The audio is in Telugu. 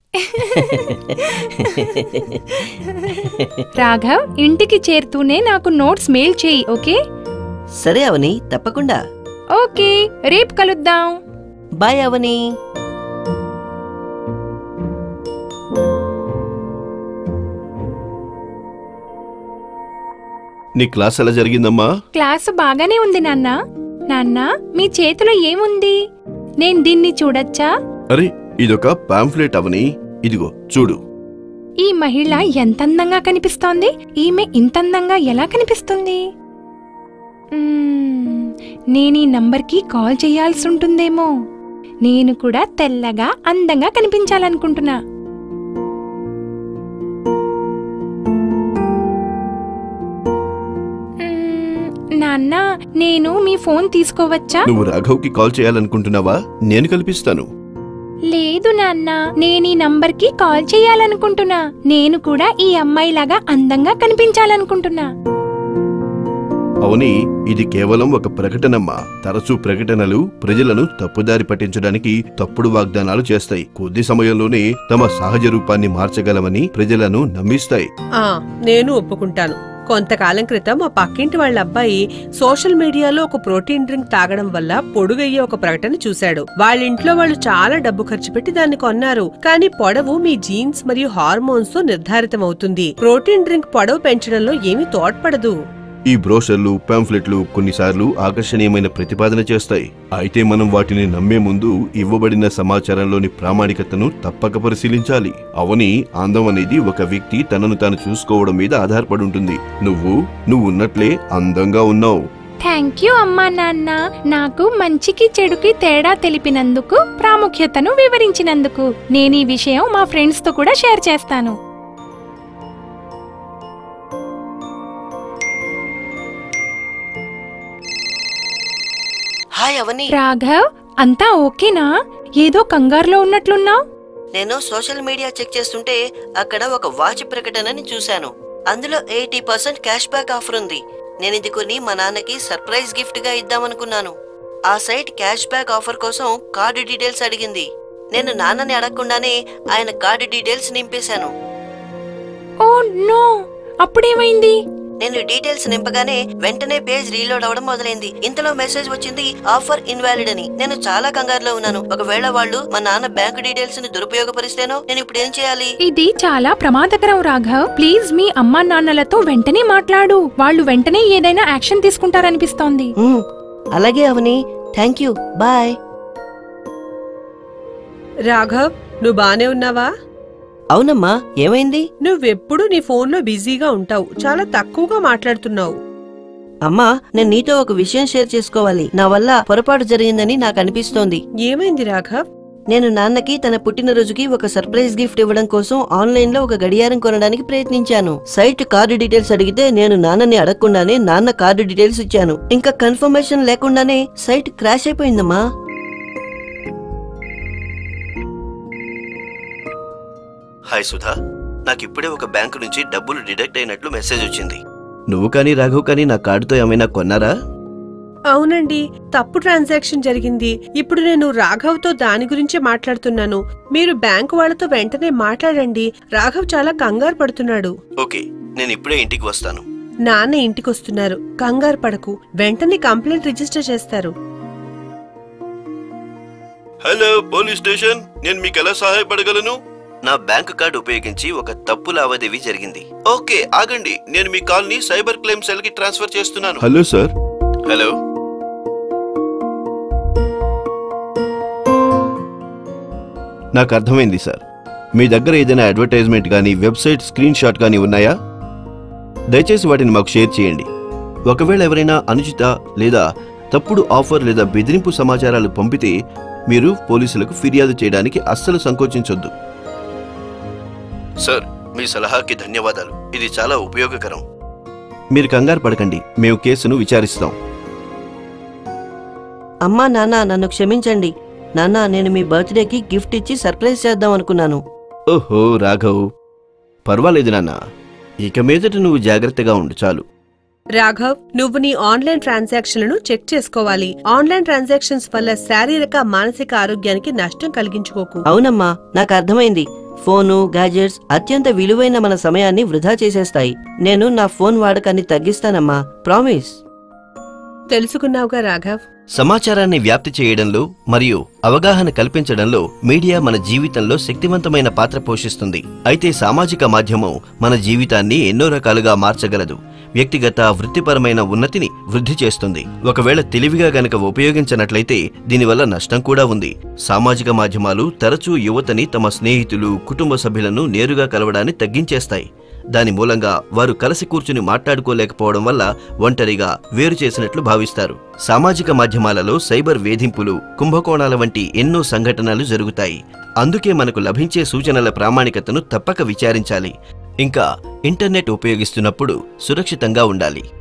రాఘవ్ ఇంటికి చేరుతూనే నాకు నోట్స్ మెయిల్ చేయి ఓకే సరే అవని తప్పకుండా ఓకే రేపు కలుద్దాం బాయ్ అవని నీ క్లాస్ ఎలా జరిగిందమ్మా క్లాసు బాగానే ఉంది నాన్న నాన్న మీ చేతిలో ఏముంది నేను దీన్ని చూడొచ్చా అరే ఇదొక పాంఫ్లెట్ అవని ఇదిగో చూడు ఈ మహిళ ఎంత అందంగా కనిపిస్తోంది ఈమె ఇంత అందంగా ఎలా కనిపిస్తుంది మ్మ్, నేను ఈ నంబర్కి కాల్ చేయాల్సి ఉంటుందేమో నేను కూడా తెల్లగా అందంగా కనిపించాలనుకుంటున్నా మ్మ్, నాన్న నేను మీ ఫోన్ తీసుకోవచ్చా నువ్వు రాఘవ్కి కాల్ చేయాలనుకుంటున్నావా నేను కల్పిస్తాను లేదు నాన్న నేను ఈ నంబర్కి కాల్ చేయాలనుకుంటున్నా నేను కూడా ఈ అమ్మాయిలాగా అందంగా కనిపించాలనుకుంటున్నా అవని ఇది కేవలం ఒక ప్రకటనమ్మా తరచూ ప్రకటనలు ప్రజలను తప్పుదారి పట్టించడానికి తప్పుడు వాగ్దానాలు చేస్తాయి కొద్ది సమయంలోనే తమ సహజ రూపాన్ని మార్చగలమని ప్రజలను నమ్మిస్తాయి ఆ నేను ఒప్పుకుంటాను కొంతకాలం క్రితం మా పక్కింటి వాళ్ళ అబ్బాయి సోషల్ మీడియాలో ఒక ప్రోటీన్ డ్రింక్ తాగడం వల్ల పొడుగయ్యే ఒక ప్రకటన చూశాడు వాళ్ళ ఇంట్లో వాళ్ళు చాలా డబ్బు ఖర్చు పెట్టి దాన్ని కొన్నారు కానీ పొడవు మీ జీన్స్ మరియు హార్మోన్స్ తో నిర్ధారితమవుతుంది ప్రోటీన్ డ్రింక్ పొడవు పెంచడంలో ఏమీ తోడ్పడదు ఈ బ్రోషర్లు పాంఫ్లెట్లు కొన్నిసార్లు ఆకర్షణీయమైన ప్రతిపాదన చేస్తాయి అయితే మనం వాటిని నమ్మే ముందు ఇవ్వబడిన సమాచారంలోని ప్రామాణికతను తప్పక పరిశీలించాలి అవని అందం అనేది ఒక వ్యక్తి తనను తాను చూసుకోవడం మీద ఆధారపడి ఉంటుంది నువ్వు నువ్వు ఉన్నట్లే అందంగా ఉన్నావు థ్యాంక్ యూ అమ్మా నాన్న నాకు మంచికి చెడుకి తేడా తెలిపినందుకు ప్రాముఖ్యతను వివరించినందుకు నేను ఈ విషయం మా ఫ్రెండ్స్ తో కూడా షేర్ చేస్తాను హాయ్ అవని రాఘవ్ అంతా ఓకేనా ఏదో కంగారులో ఉన్నట్లున్నావు నేను సోషల్ మీడియా చెక్ చేస్తుంటే అక్కడ ఒక వాచ్ ప్రకటనని చూశాను అందులో eighty percent cash back offer ఉంది నేను ఇది కొని మా నాన్నకి సర్ప్రైజ్ గిఫ్ట్ గా ఇద్దామనుకున్నాను ఆ సైట్ క్యాష్ బ్యాక్ ఆఫర్ కోసం కార్డు డీటెయిల్స్ అడిగింది నేను నాన్నని అడగకుండానే ఆయన కార్డు డీటెయిల్స్ నింపేశాను ఓ నో అప్పుడేమైంది నేను డీటెయిల్స్ నింపగానే వెంటనే పేజ్ రీలోడ్ అవడం మొదలైంది ఇంతలో మెసేజ్ వచ్చింది ఆఫర్ ఇన్వాలిడ్ అని నేను చాలా కంగారులో ఉన్నాను ఒకవేళ వాళ్ళు మా నాన్న బ్యాంకు డీటెయిల్స్ ని దురుపయోగపరిస్తేనో నేను ఇప్పుడు ఏం చేయాలి ఇది చాలా ప్రమాదకరం రాఘవ్ ప్లీజ్ మీ అమ్మా నాన్నలతో వెంటనే మాట్లాడు వాళ్ళు వెంటనే ఏదైనా యాక్షన్ తీసుకుంటారనిపిస్తోంది ఉమ్, అలాగే అవని థ్యాంక్ యూ బాయ్ రాఘవ్ నువ్వు బానే ఉన్నావా అవునమ్మా ఏమైంది నువ్వెప్పుడు నీ ఫోన్లో బిజీగా ఉంటావు చాలా తక్కువగా మాట్లాడుతున్నావు అమ్మా నేను నీతో ఒక విషయం షేర్ చేసుకోవాలి నా వల్ల పొరపాటు జరిగిందని నాకు అనిపిస్తోంది ఏమైంది రాఘవ్ నేను నాన్నకి తన పుట్టినరోజుకి ఒక సర్ప్రైజ్ గిఫ్ట్ ఇవ్వడం కోసం ఆన్లైన్ లో ఒక గడియారం కొనడానికి ప్రయత్నించాను సైట్ కార్డు డీటెయిల్స్ అడిగితే నేను నాన్నని అడగకుండానే నాన్న కార్డు డీటెయిల్స్ ఇచ్చాను ఇంకా కన్ఫర్మేషన్ లేకుండానే సైట్ క్రాష్ అయిపోయిందమ్మా హాయ్ సుధా నాకు ఇప్పుడే ఒక బ్యాంకు నుంచి డబ్బులు డిడక్ట్ అయినట్లు మెసేజ్ వచ్చింది నువ్వు కానీ రాఘవ్ కానీ నా కార్డుతో ఏమైనా కొన్నారా అవునండి తప్పు ట్రాన్సాక్షన్ జరిగింది ఇప్పుడు నేను రాఘవ్తో దాని గురించే మాట్లాడుతున్నాను మీరు బ్యాంకు వాళ్ళతో వెంటనే మాట్లాడండి రాఘవ్ చాలా కంగారు పడుతున్నాడు ఓకే నేను ఇప్పుడే ఇంటికి వస్తాను నాన్న ఇంటికొస్తున్నారు కంగారు పడకు వెంటనే కంప్లైంట్ రిజిస్టర్ చేస్తారు హలో పోలీస్ స్టేషన్ నేను మీకు ఎలా సహాయపడగలను నా బ్యాంకు కార్డు ఉపయోగించి ఒక తప్పు లావాదేవీ జరిగింది ఓకే ఆగండి నేను మీ కాల్ ని సైబర్ క్లెయిమ్ సెల్ కి ట్రాన్స్ఫర్ చేస్తున్నాను హలో సార్ హలో నాకు అర్థమైంది సార్ మీ దగ్గర ఏదైనా అడ్వర్టైజ్మెంట్ కానీ వెబ్సైట్ స్క్రీన్ షాట్ కానీ ఉన్నాయా దయచేసి వాటిని మాకు షేర్ చేయండి ఒకవేళ ఎవరైనా అనుచిత లేదా తప్పుడు ఆఫర్ లేదా బెదిరింపు సమాచారాలు పంపితే మీరు పోలీసులకు ఫిర్యాదు చేయడానికి అస్సలు సంకోచించొద్దు సార్ మీ సలహాకి ధన్యవాదాలు ఇది చాలా ఉపయోగకరం మీరు కంగారు పడకండి మేము కేసును విచారిస్తాం అమ్మా నాన్న నన్ను క్షమించండి నాన్న నేను మీ బర్త్డేకి గిఫ్ట్ ఇచ్చి సర్ప్రైజ్ చేద్దాం అనుకున్నాను ఓహో రాఘవ్ పర్వాలేదు నాన్న ఇక మీదట నువ్వు జాగ్రత్తగా ఉండు చాలు రాఘవ్ నువ్వు నీ ఆన్లైన్ ట్రాన్సాక్షన్లను చెక్ చేసుకోవాలి ఆన్లైన్ ట్రాన్సాక్షన్స్ వల్ల శారీరక మానసిక ఆరోగ్యానికి నష్టం కలిగించుకోకు అవునమ్మా నాకు అర్థమైంది ఫోను గ్యాజెట్స్ అత్యంత విలువైన మన సమయాన్ని వృధా చేసేస్తాయి నేను నా ఫోన్ వాడకాన్ని తగ్గిస్తానమ్మా ప్రామిస్ తెలుసుకున్నావుగా రాఘవ్ సమాచారాన్ని వ్యాప్తి చేయడంలో మరియు అవగాహన కల్పించడంలో మీడియా మన జీవితంలో శక్తివంతమైన పాత్ర పోషిస్తుంది అయితే సామాజిక మాధ్యమం మన జీవితాన్ని ఎన్నో రకాలుగా మార్చగలదు వ్యక్తిగత వృత్తిపరమైన ఉన్నతిని వృద్ధి చేస్తుంది ఒకవేళ తెలివిగా గనక ఉపయోగించనట్లయితే దీనివల్ల నష్టం కూడా ఉంది సామాజిక మాధ్యమాలు తరచూ యువతని తమ స్నేహితులు కుటుంబ సభ్యులను నేరుగా కలవడాన్ని తగ్గించేస్తాయి దాని మూలంగా వారు కలిసి కూర్చుని మాట్లాడుకోలేకపోవడం వల్ల ఒంటరిగా వేరు చేసినట్లు భావిస్తారు సామాజిక మాధ్యమాలలో సైబర్ వేధింపులు కుంభకోణాల వంటి ఎన్నో సంఘటనలు జరుగుతాయి అందుకే మనకు లభించే సూచనల ప్రామాణికతను తప్పక విచారించాలి ఇంకా ఇంటర్నెట్ ఉపయోగిస్తున్నప్పుడు సురక్షితంగా ఉండాలి